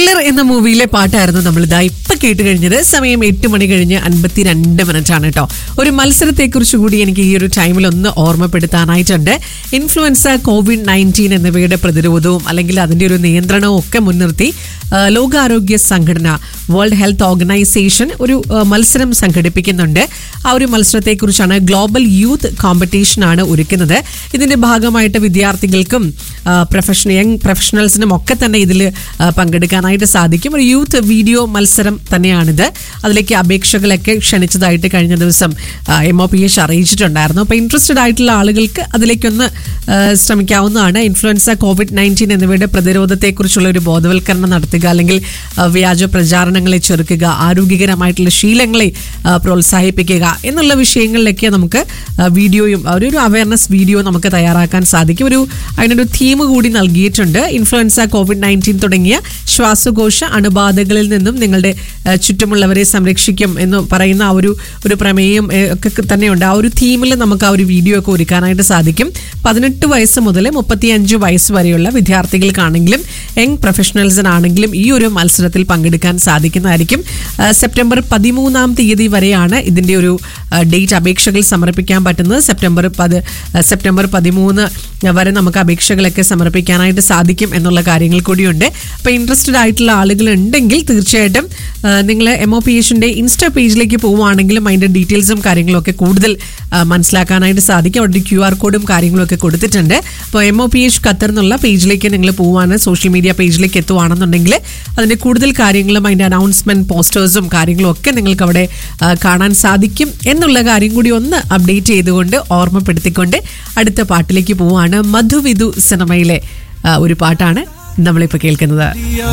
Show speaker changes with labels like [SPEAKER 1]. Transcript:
[SPEAKER 1] thriller എന്ന മൂവിയിലെ പാട്ടായിരുന്നു നമ്മൾ ഇതാ ഇപ്പൊ കേട്ട് കഴിഞ്ഞത് സമയം എട്ട് മണി കഴിഞ്ഞ് അൻപത്തിരണ്ട് മിനിറ്റ് ആണ് കേട്ടോ ഒരു മത്സരത്തെ കുറിച്ച് കൂടി എനിക്ക് ഈ ഒരു ടൈമിൽ ഒന്ന് ഓർമ്മപ്പെടുത്താനായിട്ടുണ്ട് ഇൻഫ്ലുവൻസ കോവിഡ് നയൻറ്റീൻ എന്നിവയുടെ പ്രതിരോധവും അല്ലെങ്കിൽ അതിന്റെ ഒരു നിയന്ത്രണവും ഒക്കെ മുൻനിർത്തി ആ, ലോകാരോഗ്യ സംഘടന വേൾഡ് ഹെൽത്ത് ഓർഗനൈസേഷൻ ഒരു ആ, മത്സരം സംഘടിപ്പിക്കുന്നുണ്ട് ആ ഒരു മത്സരത്തെക്കുറിച്ചാണ് ഗ്ലോബൽ യൂത്ത് കോമ്പറ്റീഷൻ ആണ് ഒരുക്കുന്നത് ഇതിന്റെ ഭാഗമായിട്ട് വിദ്യാർത്ഥികൾക്കും പ്രൊഫഷണൽ യങ് പ്രൊഫഷണൽസിനും ഒക്കെ തന്നെ ഇതിൽ പങ്കെടുക്കാനായിട്ട് സാധിക്കും ഒരു യൂത്ത് വീഡിയോ മത്സരം തന്നെയാണിത് അതിലേക്ക് അപേക്ഷകളൊക്കെ ക്ഷണിച്ചതായിട്ട് കഴിഞ്ഞ ദിവസം എം ഒ പി എച്ച് അറിയിച്ചിട്ടുണ്ടായിരുന്നു അപ്പോൾ ഇൻട്രസ്റ്റഡ് ആയിട്ടുള്ള ആളുകൾക്ക് അതിലേക്കൊന്ന് ആ, ശ്രമിക്കാവുന്നതാണ് ഇൻഫ്ലുവൻസ കോവിഡ് നയൻറ്റീൻ എന്നിവയുടെ പ്രതിരോധത്തെക്കുറിച്ചുള്ള ഒരു ബോധവൽക്കരണം നടത്തുക അല്ലെങ്കിൽ ആ, വ്യാജ പ്രചാരണങ്ങളെ ചെറുക്കുക ആരോഗ്യകരമായിട്ടുള്ള ശീലങ്ങളെ ആ, പ്രോത്സാഹിപ്പിക്കുക എന്നുള്ള വിഷയങ്ങളിലൊക്കെ നമുക്ക് ആ, വീഡിയോയും ആ, ഒരു ഒരു അവയർനെസ് വീഡിയോ നമുക്ക് തയ്യാറാക്കാൻ സാധിക്കും ഒരു അതിനൊരു തീം കൂടി നൽകിയിട്ടുണ്ട് ഇൻഫ്ലുവൻസ കോവിഡ് നയൻറ്റീൻ തുടങ്ങിയ ശ്വാസകോശ അണുബാധകളിൽ നിന്നും നിങ്ങളുടെ ആ, ചുറ്റുമുള്ളവരെ സംരക്ഷിക്കും എന്ന് പറയുന്ന ആ ഒരു ഒരു പ്രമേയം ഏ, ഒക്കെ തന്നെയുണ്ട് ആ ഒരു തീമിൽ നമുക്ക് ആ ഒരു വീഡിയോ ഒക്കെ ഒരുക്കാനായിട്ട് സാധിക്കും പതിനെട്ട് വയസ്സ് മുതൽ മുപ്പത്തിയഞ്ച് വയസ്സ് വരെയുള്ള വിദ്യാർത്ഥികൾക്കാണെങ്കിലും യങ് പ്രൊഫഷണൽസിനാണെങ്കിലും ഈ ഒരു മത്സരത്തിൽ പങ്കെടുക്കാൻ സാധിക്കുന്നതായിരിക്കും ആ, സെപ്റ്റംബർ പതിമൂന്നാം തീയതി വരെയാണ് ഇതിന്റെ ഒരു ആ, ഡേറ്റ് അപേക്ഷകൾ സമർപ്പിക്കാൻ പറ്റുന്നത് സെപ്റ്റംബർ പത് ആ, സെപ്റ്റംബർ പതിമൂന്ന് വരെ നമുക്ക് അപേക്ഷകളൊക്കെ സമർപ്പിക്കാനായിട്ട് സാധിക്കും എന്നുള്ള കാര്യങ്ങൾ കൂടിയുണ്ട് അപ്പോൾ ഇൻട്രസ്റ്റഡ് ആയിട്ടുള്ള ആളുകൾ ഉണ്ടെങ്കിൽ തീർച്ചയായിട്ടും നിങ്ങൾ എം ഒ പി എച്ചിൻ്റെ ഇൻസ്റ്റാ പേജിലേക്ക് പോവുകയാണെങ്കിലും അതിൻ്റെ ഡീറ്റെയിൽസും കാര്യങ്ങളും ഒക്കെ കൂടുതൽ ആ, മനസ്സിലാക്കാനായിട്ട് സാധിക്കും അവിടെ ക്യു ആർ കോഡും കാര്യങ്ങളും ഒക്കെ കൊടുത്തിട്ടുണ്ട് അപ്പോൾ M O P H Qatar എന്നുള്ള പേജിലേക്ക് നിങ്ങൾ പോവാണ് സോഷ്യൽ മീഡിയ പേജിലേക്ക് എത്തുവാണെന്നുണ്ടെങ്കിൽ അതിൻ്റെ കൂടുതൽ കാര്യങ്ങളും അതിൻ്റെ അനൗൺസ്മെന്റ് പോസ്റ്റേഴ്സും കാര്യങ്ങളും ഒക്കെ നിങ്ങൾക്ക് അവിടെ ആ, കാണാൻ സാധിക്കും എന്നുള്ള കാര്യം കൂടി ഒന്ന് അപ്ഡേറ്റ് ചെയ്തുകൊണ്ട് ഓർമ്മപ്പെടുത്തിക്കൊണ്ട് അടുത്ത പാട്ടിലേക്ക് പോവാണ് മധുവിധു സിനിമയിലെ ആ, ഒരു പാട്ടാണ് നമ്മളിപ്പോൾ കേൾക്കുന്നത്